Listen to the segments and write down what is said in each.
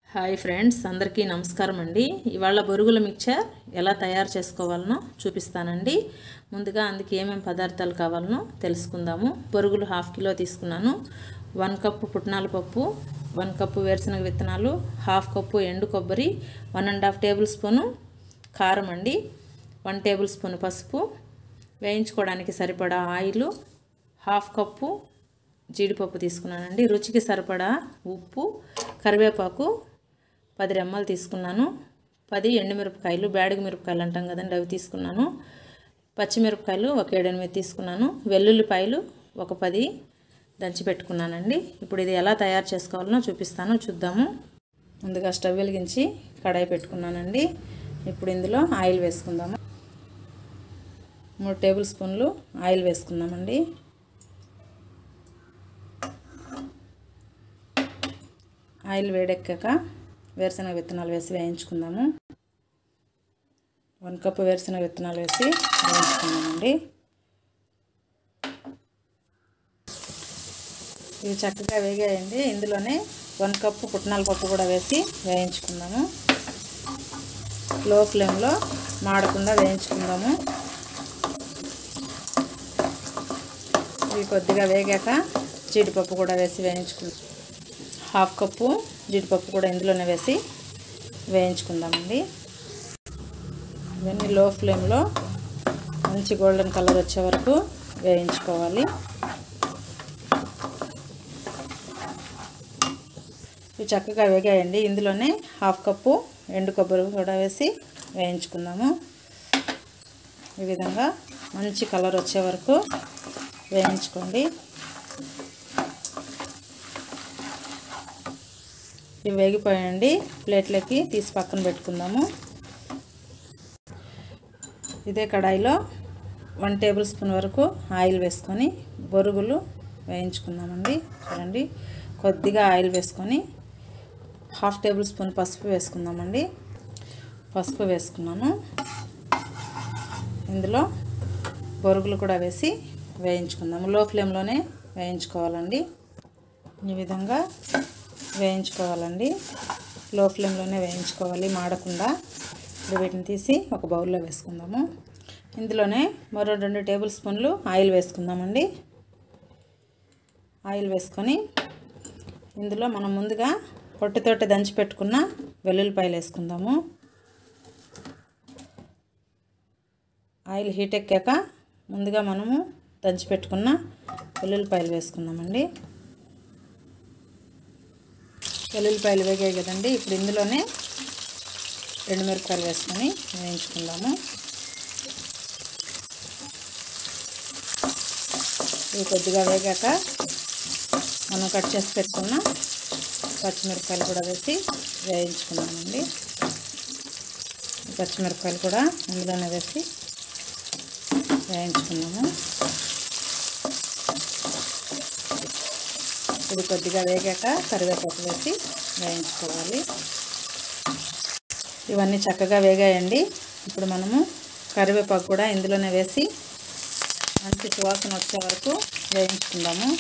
hi friends అందరికీ నమస్కారం అండి ఇవాళ బొరుగుల మిక్చర్ ఎలా తయారు చేసుకోవాలనో చూపిస్తానండి ముందుగా అందుకు ఏమేమి పదార్థాలు కావాలనో తెలుసుకుందాము బొరుగులు హాఫ్ కిలో తీసుకున్నాను వన్ కప్పు పుట్నాల పప్పు వన్ కప్పు వేరుశనగ విత్తనాలు హాఫ్ కప్పు ఎండు కొబ్బరి one and half tablespoon కారం అండి వన్ టేబుల్ స్పూన్ పసుపు వేయించుకోవడానికి సరిపడా ఆయిల్ హాఫ్ కప్పు జీడిపప్పు తీసుకున్నానండి రుచికి సరిపడా ఉప్పు కరివేపాకు పది రెమ్మలు తీసుకున్నాను పది ఎండుమిరపకాయలు బ్యాడిగ మిరపకాయలు అంటాం కదండి అవి తీసుకున్నాను పచ్చిమిరపకాయలు ఒక ఏడెనిమిది తీసుకున్నాను వెల్లుల్లిపాయలు ఒక పది దంచి పెట్టుకున్నానండి ఇప్పుడు ఇది ఎలా తయారు చేసుకోవాలనో చూపిస్తాను చూద్దాము ముందుగా స్టవ్ వెలిగించి కడాయి పెట్టుకున్నానండి ఇప్పుడు ఇందులో ఆయిల్ వేసుకుందాము మూడు టేబుల్ స్పూన్లు ఆయిల్ వేసుకుందామండి ఆయిల్ వేడెక్కాక వేరుశనగ విత్తనాలు వేసి వేయించుకుందాము వన్ కప్పు వేరుశనగ విత్తనాలు వేసి వేయించుకుందామండి ఇవి చక్కగా వేగాయండి ఇందులోనే వన్ కప్పు పుట్నాల పప్పు కూడా వేసి వేయించుకుందాము లో ఫ్లేమ్లో మాడకుండా వేయించుకుందాము ఇవి కొద్దిగా వేగాక జీడిపప్పు కూడా వేసి వేయించుకుందాం హాఫ్ కప్పు జీడిపప్పు కూడా ఇందులోనే వేసి వేయించుకుందామండి ఇవన్నీ లో ఫ్లేమ్లో మంచి గోల్డెన్ కలర్ వచ్చే వరకు వేయించుకోవాలి ఇవి చక్కగా వేగాయండి ఇందులోనే హాఫ్ కప్పు ఎండు కొబ్బరి కూడా వేసి వేయించుకుందాము ఈ విధంగా మంచి కలర్ వచ్చే వరకు వేయించుకోండి ఇవి వేగిపోయాయండి ప్లేట్లకి తీసి పక్కన పెట్టుకుందాము ఇదే కడాయిలో వన్ టేబుల్ స్పూన్ వరకు ఆయిల్ వేసుకొని బొరుగులు వేయించుకుందామండి చూడండి కొద్దిగా ఆయిల్ వేసుకొని హాఫ్ టేబుల్ స్పూన్ పసుపు వేసుకుందామండి పసుపు వేసుకున్నాను ఇందులో బొరుగులు కూడా వేసి వేయించుకుందాము లో ఫ్లేమ్లోనే వేయించుకోవాలండి ఈ విధంగా వేయించుకోవాలండి లో ఫ్లేమ్లోనే వేయించుకోవాలి మాడకుండా ఇప్పుడు వీటిని తీసి ఒక బౌల్లో వేసుకుందాము ఇందులోనే మరో రెండు టేబుల్ స్పూన్లు ఆయిల్ వేసుకుందామండి ఆయిల్ వేసుకొని ఇందులో మనం ముందుగా పొట్టుతోటి దంచి పెట్టుకున్న వెల్లుల్లిపాయలు వేసుకుందాము ఆయిల్ హీట్ ఎక్కాక ముందుగా మనము దంచి పెట్టుకున్న వెల్లుల్లిపాయలు వేసుకుందామండి వెల్లుల్లిపాయలు వేగాయి కదండి ఇప్పుడు ఇందులోనే రెండు మిరపకాయలు వేసుకొని వేయించుకుందాము ఇవి కొద్దిగా వేగాక మనం కట్ చేసి పెట్టుకున్న పచ్చిమిరపకాయలు కూడా వేసి వేయించుకుందామండి పచ్చిమిరపకాయలు కూడా ఇందులోనే వేసి వేయించుకున్నాము ఇది కొద్దిగా వేగాక కరివేపాకు వేసి వేయించుకోవాలి ఇవన్నీ చక్కగా వేగాయండి ఇప్పుడు మనము కరివేపాకు కూడా ఇందులోనే వేసి మంచి సువాసన వచ్చే వరకు వేయించుకుందాము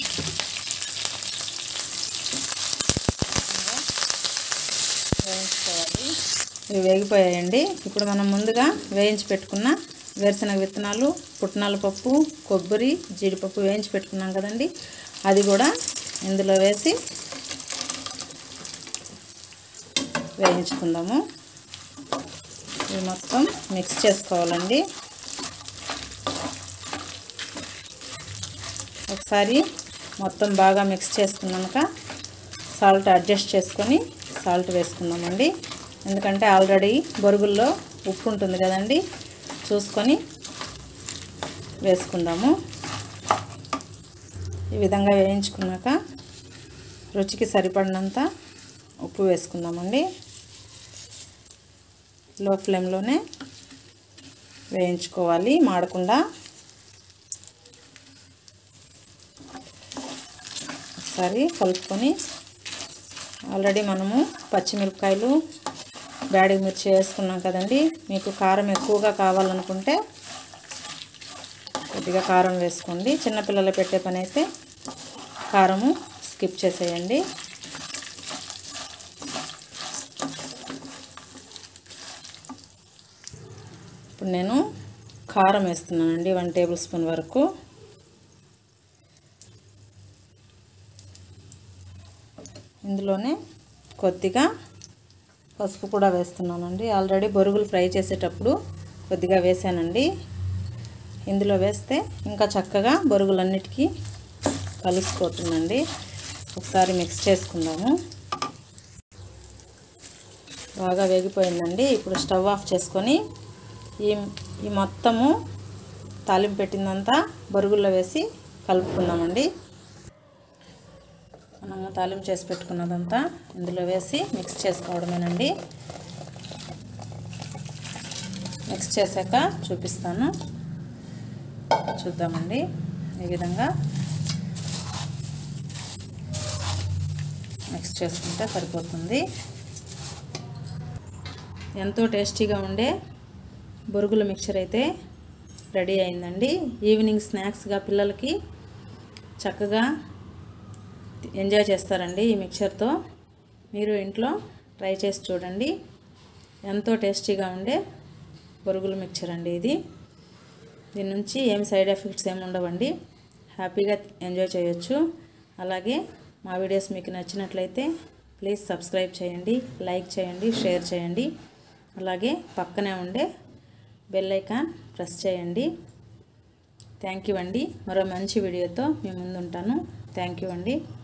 వేయించుకోవాలి ఇవి వేగిపోయాయండి ఇప్పుడు మనం ముందుగా వేయించి పెట్టుకున్న వేరుశనగ విత్తనాలు పుట్నాల పప్పు కొబ్బరి జీడిపప్పు వేయించి పెట్టుకున్నాం కదండి అది కూడా ఇందులో వేసి వేయించుకుందాము ఇవి మొత్తం మిక్స్ చేసుకోవాలండి ఒకసారి మొత్తం బాగా మిక్స్ చేసుకున్నాక సాల్ట్ అడ్జస్ట్ చేసుకొని సాల్ట్ వేసుకుందామండి ఎందుకంటే ఆల్రెడీ బొరుగుల్లో ఉప్పు ఉంటుంది కదండి చూసుకొని వేసుకుందాము ఈ విధంగా వేయించుకున్నాక రుచికి సరిపడినంత ఉప్పు వేసుకుందామండి లో ఫ్లేమ్లోనే వేయించుకోవాలి మాడకుండా ఒకసారి కలుపుకొని ఆల్రెడీ మనము పచ్చిమిరపకాయలు బ్యాడిగ మిర్చి వేసుకున్నాం కదండి మీకు కారం ఎక్కువగా కావాలనుకుంటే కొద్దిగా కారం వేసుకోండి చిన్నపిల్లలు పెట్టే పని అయితే కారము స్కిప్ చేసేయండి ఇప్పుడు నేను కారం వేస్తున్నానండి వన్ టేబుల్ స్పూన్ వరకు ఇందులోనే కొద్దిగా పసుపు కూడా వేస్తున్నానండి ఆల్రెడీ బొరుగులు ఫ్రై చేసేటప్పుడు కొద్దిగా వేసానండి ఇందులో వేస్తే ఇంకా చక్కగా బొరుగులన్నిటికీ కలిసిపోతుందండి ఒకసారి మిక్స్ చేసుకుందాము బాగా వేగిపోయిందండి ఇప్పుడు స్టవ్ ఆఫ్ చేసుకొని ఈ ఈ మొత్తము తాలింపు పెట్టిందంతా బొరుగుల్లో వేసి కలుపుకుందామండి మనము తాలింపు చేసి పెట్టుకున్నదంతా ఇందులో వేసి మిక్స్ చేసుకోవడమేనండి మిక్స్ చేశాక చూపిస్తాను చూద్దామండి ఈ విధంగా మిక్స్ చేసుకుంటే సరిపోతుంది ఎంతో టేస్టీగా ఉండే బొరుగుల మిక్చర్ అయితే రెడీ అయిందండి ఈవినింగ్ స్నాక్స్గా పిల్లలకి చక్కగా ఎంజాయ్ చేస్తారండి ఈ మిక్చర్తో మీరు ఇంట్లో ట్రై చేసి చూడండి ఎంతో టేస్టీగా ఉండే బొరుగుల మిక్చర్ అండి ఇది దీని నుంచి ఏం సైడ్ ఎఫెక్ట్స్ ఏమి ఉండవండి హ్యాపీగా ఎంజాయ్ చేయొచ్చు అలాగే మా వీడియోస్ మీకు నచ్చినట్లయితే ప్లీజ్ సబ్స్క్రైబ్ చేయండి లైక్ చేయండి షేర్ చేయండి అలాగే పక్కనే ఉండే బెల్ ఐకాన్ ప్రెస్ చేయండి థ్యాంక్ యూ అండి మరో మంచి వీడియోతో మీ ముందు ఉంటాను థ్యాంక్ యూ అండి